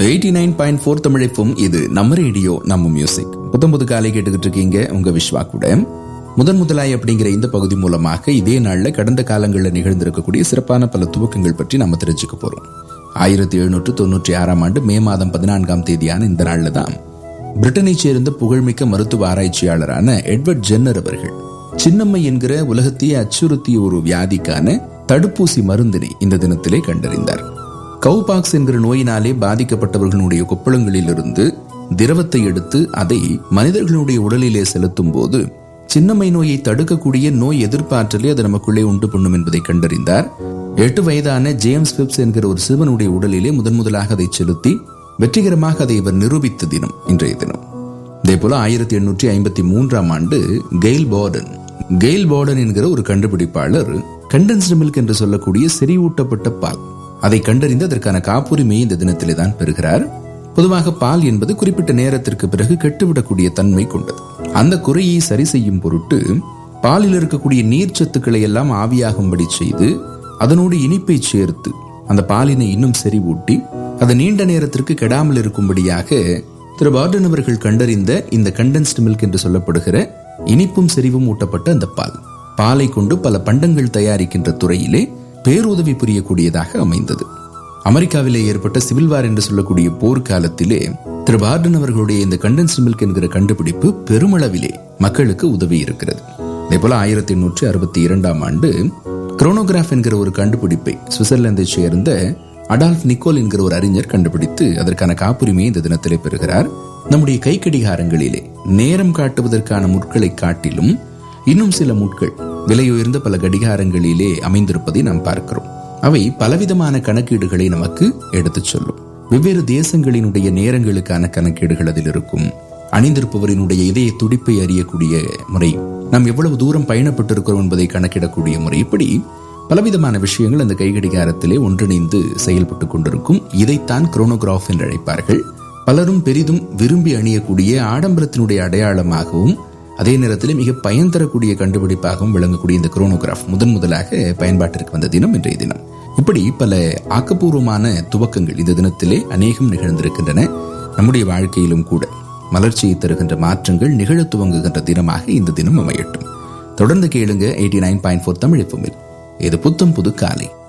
eighty nine point four தமிழைப்பும் இது நம்ம ரேடியோ நம்ம மியூசிக் புத்தம் புது காலை கேட்டுக்கிட்டு இருக்கீங்க உங்க விஸ்வா கூட முதன் முதலாய் அப்படிங்கிற இந்த பகுதி மூலமாக இதே நாள்ல கடந்த காலங்களில் நிகழ்ந்திருக்கக்கூடிய சிறப்பான பல துவக்கங்கள் பற்றி நம்ம தெரிஞ்சுக்க போறோம் ஆயிரத்தி எழுநூற்று தொண்ணூற்றி ஆறாம் ஆண்டு மே மாதம் பதினான்காம் தேதியான இந்த நாள்ல தான் பிரிட்டனைச் சேர்ந்த புகழ்மிக்க மருத்துவ ஆராய்ச்சியாளரான எட்வர்ட் ஜென்னர் அவர்கள் சின்னம்மை என்கிற உலகத்தையே அச்சுறுத்திய ஒரு வியாதிக்கான தடுப்பூசி மருந்தினை இந்த தினத்திலே கண்டறிந்தார் கவுபாக்ஸ் என்கிற நோயினாலே பாதிக்கப்பட்டவர்களுடைய கொப்பளங்களிலிருந்து திரவத்தை எடுத்து அதை மனிதர்களுடைய உடலிலே செலுத்தும் போது சின்னம்மை நோயை தடுக்கக்கூடிய நோய் எதிர்ப்பாற்றலை அது நமக்குள்ளே உண்டு பண்ணும் என்பதை கண்டறிந்தார் எட்டு வயதான ஜேம்ஸ் பிப்ஸ் என்கிற ஒரு சிறுவனுடைய உடலிலே முதன் முதலாக அதை செலுத்தி வெற்றிகரமாக அதை இவர் நிரூபித்த தினம் இன்றைய தினம் இதே போல ஆயிரத்தி எண்ணூற்றி ஐம்பத்தி மூன்றாம் ஆண்டு கெயில் போர்டன் கெயில் போர்டன் என்கிற ஒரு கண்டுபிடிப்பாளர் கண்டென்ஸ்டு மில்க் என்று சொல்லக்கூடிய செறிவூட்டப்பட்ட பால் அதை கண்டறிந்து அதற்கான காப்புரிமையை இந்த தினத்திலே தான் பெறுகிறார் பொதுவாக பால் என்பது குறிப்பிட்ட நேரத்திற்கு பிறகு கெட்டுவிடக்கூடிய தன்மை கொண்டது அந்த குறையை சரி செய்யும் பொருட்டு பாலில் இருக்கக்கூடிய நீர்ச்சத்துக்களை எல்லாம் ஆவியாகும்படி செய்து அதனோடு இனிப்பை சேர்த்து அந்த பாலினை இன்னும் செறிவூட்டி அது நீண்ட நேரத்திற்கு கெடாமல் இருக்கும்படியாக திரு பார்டன் அவர்கள் கண்டறிந்த இந்த கண்டென்ஸ்டு மில்க் என்று சொல்லப்படுகிற இனிப்பும் செறிவும் ஊட்டப்பட்ட அந்த பால் பாலை கொண்டு பல பண்டங்கள் தயாரிக்கின்ற துறையிலே பேருதவி புரியக்கூடியதாக அமைந்தது அமெரிக்காவிலே ஏற்பட்ட சிவில் வார் என்று சொல்லக்கூடிய போர்க்காலத்திலே திரு பார்டன் அவர்களுடைய இந்த கண்டென்ஸ்டு மில்க் என்கிற கண்டுபிடிப்பு பெருமளவிலே மக்களுக்கு உதவி இருக்கிறது அதே போல ஆயிரத்தி எண்ணூற்றி அறுபத்தி இரண்டாம் ஆண்டு குரோனோகிராஃப் என்கிற ஒரு கண்டுபிடிப்பை சுவிட்சர்லாந்தை சேர்ந்த அடால்ஃப் நிக்கோல் என்கிற ஒரு அறிஞர் கண்டுபிடித்து அதற்கான காப்புரிமையை இந்த தினத்திலே பெறுகிறார் நம்முடைய கை கடிகாரங்களிலே நேரம் காட்டுவதற்கான முட்களை காட்டிலும் இன்னும் சில முட்கள் விலையுயர்ந்த பல கடிகாரங்களிலே அமைந்திருப்பதை நாம் பார்க்கிறோம் அவை பலவிதமான கணக்கீடுகளை நமக்கு எடுத்துச் சொல்லும் வெவ்வேறு தேசங்களினுடைய நேரங்களுக்கான கணக்கீடுகள் அதில் இருக்கும் அணிந்திருப்பவரினுடைய இதய துடிப்பை அறியக்கூடிய முறை நாம் எவ்வளவு தூரம் பயணப்பட்டிருக்கிறோம் என்பதை கணக்கிடக்கூடிய முறை இப்படி பலவிதமான விஷயங்கள் அந்த கைகடிகாரத்திலே ஒன்றிணைந்து செயல்பட்டு கொண்டிருக்கும் இதைத்தான் குரோனோகிராஃப் என்று அழைப்பார்கள் பலரும் பெரிதும் விரும்பி அணியக்கூடிய ஆடம்பரத்தினுடைய அடையாளமாகவும் அதே நேரத்தில் மிக பயன் தரக்கூடிய கண்டுபிடிப்பாகவும் விளங்கக்கூடிய இந்த குரோனோகிராஃப் முதன் முதலாக பயன்பாட்டிற்கு வந்த தினம் இன்றைய தினம் இப்படி பல ஆக்கப்பூர்வமான துவக்கங்கள் இந்த தினத்திலே அநேகம் நிகழ்ந்திருக்கின்றன நம்முடைய வாழ்க்கையிலும் கூட மலர்ச்சியை தருகின்ற மாற்றங்கள் நிகழ துவங்குகின்ற தினமாக இந்த தினம் அமையட்டும் தொடர்ந்து கேளுங்க eighty nine point four Tamil இது புத்தம் புது காலை